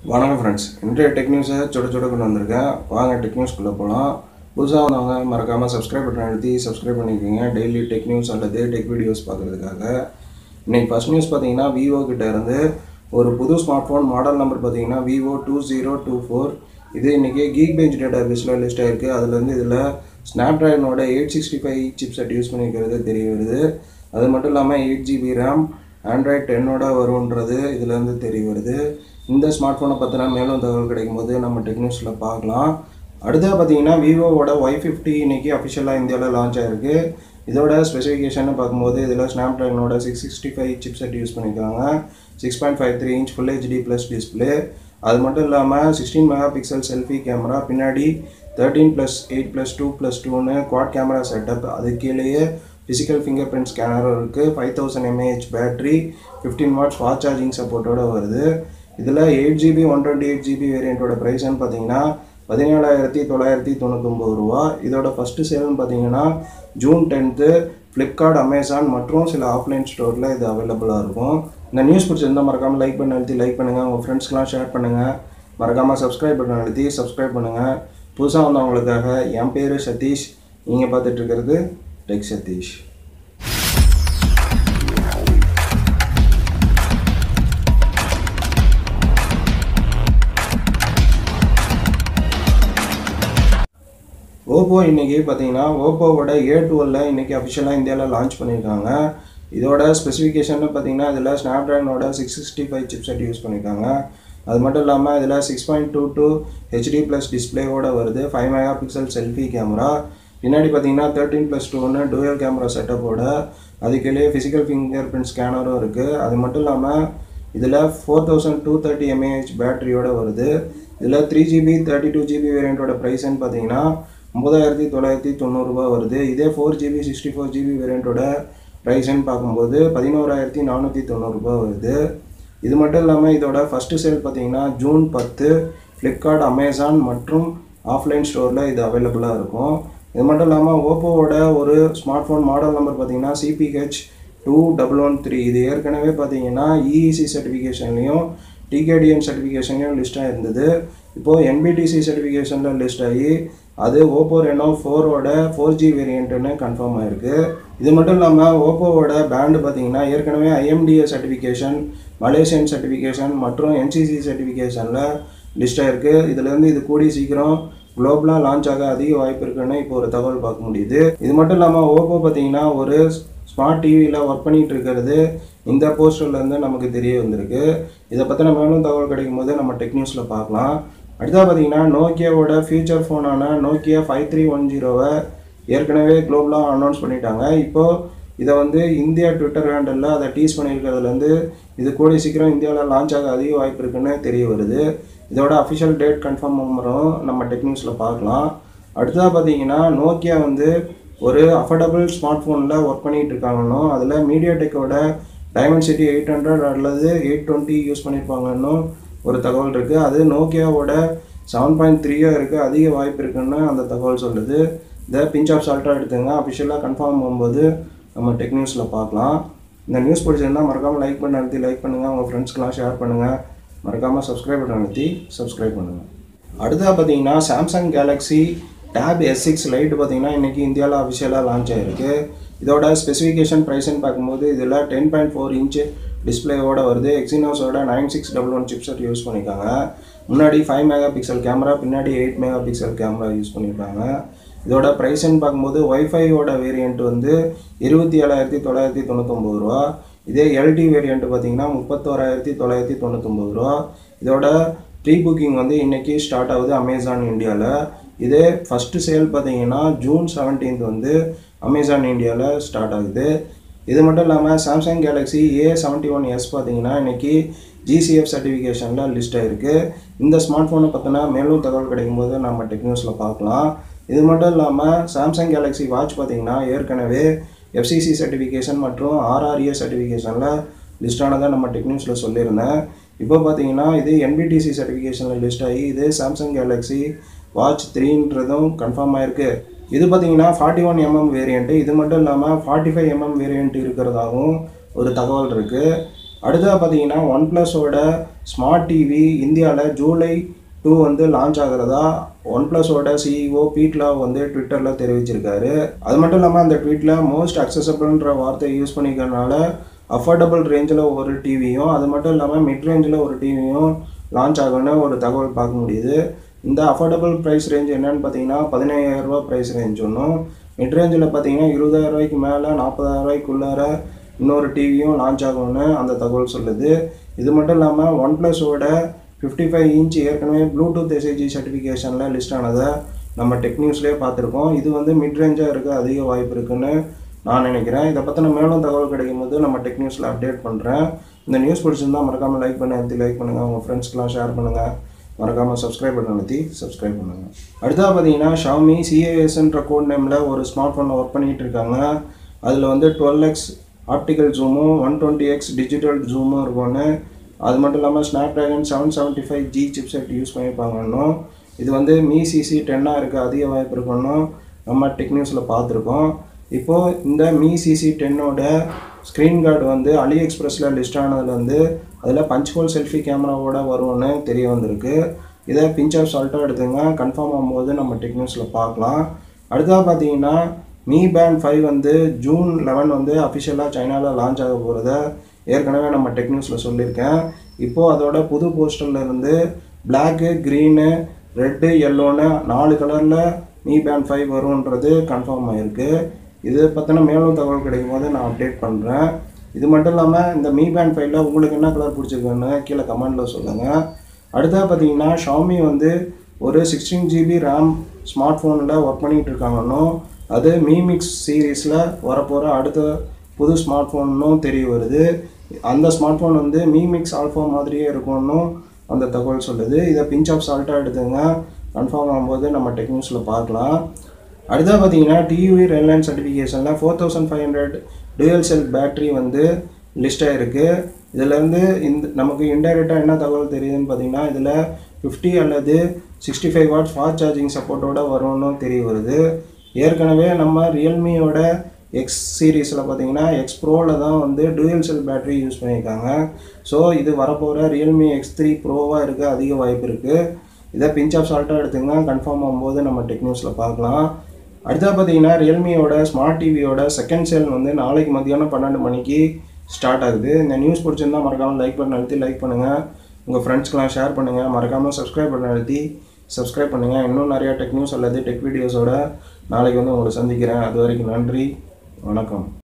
வணக்கம் ஃப்ரெண்ட்ஸ் இன்றைய டெக் நியூஸை சுட சுட கொண்டு வந்திருக்கேன் வாங்க டெக் நியூஸ்குள்ளே போகலாம் புதுசாக வந்தவங்க மறக்காமல் சப்ஸ்கிரைப் பட்டன் அழுத்தி சப்ஸ்கிரைப் பண்ணிக்கோங்க டெய்லி டெக் நியூஸ் அல்லது டெக் வீடியோஸ் பார்க்குறதுக்காக இன்னைக்கு ஃபஸ்ட் நியூஸ் பார்த்தீங்கன்னா விவோ கிட்ட இருந்து ஒரு புது ஸ்மார்ட் ஃபோன் மாடல் நம்பர் பார்த்தீங்கன்னா Vivo two zero two four இது இன்றைக்கி கீக் பெஞ்ச் டேட்டா பேஸில் லிஸ்ட் ஆயிருக்கு அதுலேருந்து இதில் ஸ்னாப்ட்ராகனோட eight sixty five chipset use பண்ணிக்கிறது தெரிய வருது அது மட்டும் இல்லாமல் எயிட் ஜிபி ரேம் ஆண்ட்ராய்ட் டென்னோட வரும்ன்றது இதுலேருந்து தெரிய வருது இந்த ஸ்மார்ட் ஃபோனை பற்றின மேலும் தகவல் கிடைக்கும் போது நம்ம டெக்னிக்ஸில் பார்க்கலாம் அடுத்தது பார்த்தீங்கன்னா விவோவோட ஒய் ஃபிஃப்டி இன்னைக்கு அஃபிஷியலாக இந்தியாவில் லான்ச் ஆயிருக்கு இதோட ஸ்பெசிஃபிகேஷன் பார்க்கும்போது இதில் ஸ்னாப் ட்ராகனோட six sixty five chipset use பண்ணியிருக்காங்க six point five three inch full HD plus display அது மட்டும் இல்லாமல் sixteen megapixel selfie camera பின்னாடி thirteen plus eight plus two plus டூன்னு குவாட் கேமரா செட்டப் அது கீழேயே ஃபிசிக்கல் ஃபிங்கர் பிரிண்ட் ஸ்கேனரும் இருக்குது five thousand mAh battery fifteen watts fast charging சப்போர்ட்டோட வருது இதில் eight GB one twenty eight GB வேரியண்ட்டோட ப்ரைஸ்னு பார்த்தீங்கன்னா பதினேழாயிரத்தி தொள்ளாயிரத்தி தொண்ணூத்தொம்பது ரூபா இதோட ஃபஸ்ட்டு சேல்னு பார்த்தீங்கன்னா ஜூன் டென்த்து ஃப்ளிப்கார்ட் அமேசான் மற்றும் சில ஆஃப்லைன் ஸ்டோரில் இது அவைலபிளாக இருக்கும் இந்த நியூஸ் பிடிச்சிருந்தால் மறக்காமல் லைக் பண்ண அழுத்தி லைக் பண்ணுங்கள் உங்கள் ஃப்ரெண்ட்ஸ்க்கெலாம் ஷேர் பண்ணுங்கள் மறக்காமல் சப்ஸ்கிரைப் பட்டன் அழுத்தி சப்ஸ்கிரைப் பண்ணுங்கள் புதுசாக வந்தவங்களுக்காக என் பேர் சதீஷ் நீங்கள் பார்த்துட்டு இருக்கிறது டெக் சதீஷ் ஓப்போ இன்றைக்கி பார்த்தீங்கன்னா ஓப்போவோட ஏ டுவெல்ல இன்றைக்கி அஃபிஷியலாக இந்தியாவில் லான்ச் பண்ணியிருக்காங்க இதோட ஸ்பெசிஃபிகேஷன் பார்த்தீங்கன்னா இதில் ஸ்னாப்ட்ராகனோட six sixty five chipset use பண்ணியிருக்காங்க அது மட்டும் இல்லாமல் இதில் six point two two HD plus டிஸ்பிளேவோட வருது five megapixel selfie camera பின்னாடி பார்த்தீங்கன்னா தேர்ட்டீன் ப்ளஸ் டூன்னு டூயல் கேமரா செட்டப்போட அதுக்குள்ளேயே ஃபிசிக்கல் ஃபிங்கர் பிரிண்ட் ஸ்கேனரும் இருக்குது அது மட்டும் இல்லாமல் இதில் four thousand two thirty mAh பேட்டரியோட வருது இதில் three GB thirty two GB வேரியண்ட்டோட ப்ரைஸ்ன்னு பார்த்தீங்கன்னா ஒம்பதாயிரத்தி தொள்ளாயிரத்தி தொண்ணூறுரூபா வருது இதே four GB sixty four GB வேரியண்ட்டோட ப்ரைஸ்ன்னு பார்க்கும்போது பதினோராயிரத்தி நானூற்றி தொண்ணூறுரூபா வருது இது மட்டும் இல்லாமல் இதோட ஃபஸ்ட்டு சேல் பார்த்தீங்கன்னா ஜூன் பத்து ஃப்ளிப்கார்ட் அமேசான் மற்றும் ஆஃப்லைன் ஸ்டோரில் இது அவைலபிளாக இருக்கும் இது மட்டும் இல்லாமல் ஓப்போவோட ஒரு ஸ்மார்ட் ஃபோன் மாடல் நம்பர் பார்த்தீங்கன்னா CPH two double one three இது ஏற்கனவே பார்த்தீங்கன்னா இஇசி சர்டிஃபிகேஷன்லேயும் டிகேடிஎன் சர்டிஃபிகேஷன்லையும் லிஸ்ட்டாக இருந்தது இப்போது என்பிடிசி சர்டிஃபிகேஷனில் லிஸ்ட் ஆகி அது ஓப்போ ரெனோ ஃபோரோட ஃபோர் ஜி வேரியண்ட்டுன்னு கன்ஃபார்ம் ஆயிருக்கு இது மட்டும் இல்லாமல் ஓப்போவோட பேண்டு பார்த்தீங்கன்னா ஏற்கனவே ஐஎம்டிஏ சர்டிஃபிகேஷன் மலேசியன் சர்டிஃபிகேஷன் மற்றும் என்சிசி சர்டிஃபிகேஷனில் லிஸ்ட் ஆயிருக்கு இதுலேருந்து இது கூடி சீக்கிரம் குளோபலாக லான்ச் ஆக அதிக வாய்ப்பு இருக்குன்னு இப்போ ஒரு தகவல் பார்க்க முடியுது இது மட்டும் இல்லாமல் ஓப்போ பார்த்தீங்கன்னா ஒரு ஸ்மார்ட் டிவியில் ஒர்க் பண்ணிகிட்டு இருக்கிறது இந்த போஸ்டர்லேருந்து நமக்கு தெரிய வந்திருக்கு இதை பற்றின மேலும் தகவல் கிடைக்கும் போது நம்ம டெக் நியூஸில் பார்க்கலாம் அடுத்தா பார்த்தீங்கன்னா நோக்கியாவோட ஃபியூச்சர் ஃபோனான நோக்கியா ஃபைவ் த்ரீ ஒன் ஜீரோவை ஏற்கனவே குளோபலாக அனௌன்ஸ் பண்ணிட்டாங்க இப்போது இதை வந்து இந்தியா ட்விட்டர் ஹேண்டலில் அதை டீஸ் பண்ணியிருக்கிறதுலேருந்து இது கூடிய சீக்கிரம் இந்தியாவில் லான்ச் ஆக அதிக வாய்ப்பு இருக்குன்னு தெரிய வருது இதோட அஃபிஷியல் டேட் கன்ஃபார்ம் பண்ணுறோம் நம்ம டெக்னிக்ஸில் பார்க்கலாம் அடுத்ததாக பார்த்தீங்கன்னா நோக்கியா வந்து ஒரு அஃபோர்டபுள் ஸ்மார்ட் ஃபோனில் ஒர்க் பண்ணிகிட்டு இருக்காங்கன்னு அதில் மீடியா டெக்கோட டைமண்ட் சிட்டி எயிட் ஹண்ட்ரட் அல்லது எயிட் டுவெண்ட்டி யூஸ் பண்ணியிருப்பாங்கன்னு ஒரு தகவல் இருக்குது அது நோக்கியாவோட செவன் பாயிண்ட் த்ரீயாக இருக்குது அதிக வாய்ப்பு இருக்குன்னு அந்த தகவல் சொல்லுது இதை பிஞ்ச் ஆஃப் சால்ட்டாக எடுத்துங்க அஃபிஷியலாக கன்ஃபார்ம் பண்ணும்போது நம்ம டெக் நியூஸில் பார்க்கலாம் இந்த நியூஸ் பிடிச்சிருந்தால் மறக்காமல் லைக் பண்ண அழுத்தி லைக் பண்ணுங்கள் உங்கள் ஃப்ரெண்ட்ஸ்க்கெலாம் ஷேர் பண்ணுங்கள் மறக்காமல் சப்ஸ்கிரைப் பண்ண அழுத்தி சப்ஸ்கிரைப் பண்ணுங்கள் அடுத்ததாக பார்த்தீங்கன்னா Samsung Galaxy Tab S six Lite பார்த்தீங்கன்னா இன்றைக்கி இந்தியாவில் அஃபிஷியலாக லான்ச் ஆகிருக்கு இதோட ஸ்பெசிஃபிகேஷன் ப்ரைஸ்ன்னு பார்க்கும்போது இதில் டென் பாயிண்ட் ஃபோர் இன்ச்சு டிஸ்பிளேவோட வருது எக்ஸினோஸோட nine six double one chipset use பண்ணியிருக்காங்க முன்னாடி ஃபைவ் மெகா பிக்சல் கேமரா பின்னாடி eight megapixel camera use பண்ணியிருக்காங்க இதோட ப்ரைஸ்ன்னு பார்க்கும்போது ஒய்ஃபையோட வேரியண்ட் வந்து இருபத்தி ஏழாயிரத்தி தொள்ளாயிரத்தி தொண்ணூத்தொம்பது ரூபா இதே எல்டி வேரியண்ட் பார்த்தீங்கன்னா முப்பத்தோராயிரத்தி தொள்ளாயிரத்தி தொண்ணூத்தொம்பது ரூபா இதோட ப்ரீ புக்கிங் வந்து இன்றைக்கி ஸ்டார்ட் ஆகுது அமேசான் இந்தியாவில் இதே ஃபஸ்ட்டு சேல் பார்த்தீங்கன்னா ஜூன் செவன்டீன்த் வந்து அமேசான் இந்தியாவில் ஸ்டார்ட் ஆகுது இது மட்டும் இல்லாமல் Samsung Galaxy A seventy one S பார்த்தீங்கன்னா இன்றைக்கி ஜிசிஎஃப் சர்டிஃபிகேஷனில் லிஸ்ட் ஆகிருக்கு இந்த ஸ்மார்ட் ஃபோனை பற்றின மேலும் தகவல் கிடைக்கும் போது நம்ம டெக் நியூஸில் பார்க்கலாம் இது மட்டும் இல்லாமல் சாம்சங் கேலக்ஸி வாட்ச் பார்த்தீங்கன்னா ஏற்கனவே எஃப்சிசி சர்டிஃபிகேஷன் மற்றும் ஆர்ஆர்ஏ சர்டிஃபிகேஷனில் லிஸ்ட் ஆனதை நம்ம டெக் நியூஸில் சொல்லியிருந்தேன் இப்போ பார்த்தீங்கன்னா இது என்பிடிசி சர்டிஃபிகேஷனில் லிஸ்ட் ஆகி இது சாம்சங் கேலக்ஸி வாட்ச் த்ரீன்றதும் கன்ஃபார்ம் ஆயிருக்கு இது பார்த்தீங்கன்னா ஃபார்ட்டி ஒன் எம்எம் வேரியண்ட்டு இது மட்டும் இல்லாமல் ஃபார்ட்டி ஃபைவ் எம்எம் வேரியண்ட் இருக்கிறதாகவும் ஒரு தகவல் இருக்குது அடுத்ததாக பார்த்தீங்கன்னா ஒன் ப்ளஸோட ஸ்மார்ட் டிவி இந்தியாவில் ஜூலை டூ வந்து லான்ச் ஆகிறதா ஒன் ப்ளஸோட சிஇஓ பீட்லா வந்து ட்விட்டரில் தெரிவிச்சிருக்காரு அது மட்டும் இல்லாமல் அந்த ட்வீட்டில் மோஸ்ட் அக்சசபிள்ன்ற வார்த்தையை யூஸ் பண்ணிக்கிறதுனால அஃபோர்டபுள் ரேஞ்சில் ஒரு டிவியும் அது மட்டும் இல்லாமல் மிட் ரேஞ்சில் ஒரு டிவியும் லான்ச் ஆகும்னு ஒரு தகவல் பார்க்க முடியுது இந்த அஃபோர்டபுள் ப்ரைஸ் ரேஞ்ச் என்னன்னு பார்த்தீங்கன்னா பதினையாயிரரூபா ப்ரைஸ் ரேஞ்ச் ஒன்றும் மிட் ரேஞ்சில் பார்த்தீங்கன்னா இருபதாயிரம் ரூபாய்க்கு மேலே நாற்பதாயிரம் ரூபாய்க்குள்ளார இன்னொரு டிவியும் லான்ச் ஆகும்னு அந்த தகவல் சொல்லுது இது மட்டும் இல்லாமல் ஒன் ப்ளஸோட ஃபிஃப்டி ஃபைவ் இன்ச் ஏற்கனவே ப்ளூடூத் எஸ்ஐஜி சர்டிஃபிகேஷனில் லிஸ்ட் ஆனதை நம்ம டெக் நியூஸ்லேயே பார்த்துருக்கோம் இது வந்து மிட் ரேஞ்சாக இருக்க அதிக வாய்ப்பு இருக்குன்னு நான் நினைக்கிறேன் இதை பற்றின மேலும் தகவல் கிடைக்கும் போது நம்ம டெக் நியூஸில் அப்டேட் பண்ணுறேன் இந்த நியூஸ் பிடிச்சிருந்தா மறக்காமல் லைக் பண்ணி அழுத்தி லைக் பண்ணுங்கள் உங்கள் ஃப்ரெண்ட்ஸ்க்கெலாம் ஷேர் பண்ணுங்கள் மறக்காமல் சப்ஸ்கிரைப் பண்ண அழுத்தி சப்ஸ்கிரைப் பண்ணுங்கள் அடுத்ததாக பார்த்தீங்கன்னா ஷாமி சிஏஎஸ்ன்ற கோட் நேமில் ஒரு ஸ்மார்ட் ஃபோனில் ஒர்க் பண்ணிகிட்டு இருக்காங்க அதில் வந்து டுவெல் எக்ஸ் ஆப்டிக்கல் ஜூமும் ஒன் டுவெண்ட்டி எக்ஸ் டிஜிட்டல் ஜூமும் இருக்கும்னு அது மட்டும் இல்லாமல் Snapdragon seven seventy five G chipset use பண்ணியிருப்பாங்கன்னு இது வந்து மீ சிசி டென்னாக இருக்க அதிக வாய்ப்பு இருக்குன்னு நம்ம டெக் நியூஸில் பார்த்துருக்கோம் இப்போது இந்த மீ சிசி டென்னோட ஸ்க்ரீன் கார்டு வந்து அலி எக்ஸ்பிரஸில் லிஸ்ட் ஆனதுலேருந்து அதில் பஞ்ச் ஹோல் செல்ஃபி கேமராவோட வரும்னு தெரிய வந்திருக்கு இதை பிஞ்ச் ஆஃப் சால்ட்டாக எடுத்துங்க கன்ஃபார்ம் ஆகும்போது நம்ம டெக் நியூஸில் பார்க்கலாம் அடுத்ததாக பார்த்தீங்கன்னா மீ பேண்ட் ஃபைவ் வந்து ஜூன் லெவன் வந்து அஃபிஷியலாக சைனாவில் லான்ச் ஆக போகிறத ஏற்கனவே நம்ம டெக் நியூஸில் சொல்லியிருக்கேன் இப்போது அதோட புது போஸ்டரில் இருந்து பிளாக்கு க்ரீனு ரெட்டு எல்லோன்னு நாலு கலரில் மீ பேண்ட் ஃபைவ் வரும்ன்றது கன்ஃபார்ம் ஆகிருக்கு இது பற்றின மேலும் தகவல் கிடைக்கும் போது நான் அப்டேட் பண்ணுறேன் இது மட்டும் இல்லாமல் இந்த மீ பேண்ட் ஃபைவ்ல உங்களுக்கு என்ன கலர் பிடிச்சிருக்குன்னு கீழே கமெண்டில் சொல்லுங்கள் அடுத்தது பார்த்தீங்கன்னா ஷாமி வந்து ஒரு சிக்ஸ்டீன் ஜிபி ரேம் ஸ்மார்ட் ஃபோனில் ஒர்க் பண்ணிகிட்டு இருக்காங்கன்னும் அது மீமிக்ஸ் சீரீஸில் வரப்போகிற அடுத்த புது ஸ்மார்ட் ஃபோன்னும் தெரிய வருது அந்த ஸ்மார்ட் ஃபோன் வந்து மீமிக்ஸ் ஆல்ஃபா மாதிரியே இருக்கும்னும் அந்த தகவல் சொல்லுது இதை பிஞ்ச் ஆஃப் சால்ட்டாக எடுத்துங்க கன்ஃபார்ம் ஆகும்போது நம்ம டெக் நியூஸில் பார்க்கலாம் அடுத்தது பார்த்தீங்கன்னா டிவி ரெயின்லைன் சர்டிஃபிகேஷனில் four thousand five hundred dual cell battery வந்து லிஸ்ட் ஆகிருக்கு இதுலேருந்து இந்த நமக்கு இன்டைரக்டாக என்ன தகவல் தெரியுதுன்னு பார்த்தீங்கன்னா இதில் ஃபிஃப்டி அல்லது sixty five watts fast charging சப்போர்ட்டோட வரும்னு தெரிய வருது ஏற்கனவே நம்ம ரியல்மியோட எக்ஸ் சீரீஸில் பார்த்தீங்கன்னா எக்ஸ் ப்ரோவில் தான் வந்து டூயல் செல் பேட்டரி யூஸ் பண்ணியிருக்காங்க ஸோ இது வரப்போகிற ரியல்மி எக்ஸ் த்ரீ ப்ரோவாக இருக்க அதிக வாய்ப்பு இருக்குது இதை பிஞ்ச் ஆஃப் சால்ட்டாக எடுத்துங்க கன்ஃபார்ம் ஆகும்போது நம்ம டெக் நியூஸில் பார்க்கலாம் அடுத்தது பார்த்தீங்கன்னா ரியல்மியோட ஸ்மார்ட் டிவியோட செகண்ட் சேல் வந்து நாளைக்கு மத்தியானம் பன்னெண்டு மணிக்கு ஸ்டார்ட் ஆகுது இந்த நியூஸ் பிடிச்சிருந்தா மறக்காமல் லைக் பண்ண அழுத்தி லைக் பண்ணுங்கள் உங்கள் ஃப்ரெண்ட்ஸ்க்கெலாம் ஷேர் பண்ணுங்கள் மறக்காமல் சப்ஸ்கிரைப் பண்ண அழுத்தி சப்ஸ்கிரைப் பண்ணுங்கள் இன்னும் நிறையா டெக் நியூஸ் அல்லது டெக் வீடியோஸோட நாளைக்கு வந்து உங்களை சந்திக்கிறேன் அது வரைக்கும் நன்றி வணக்கம்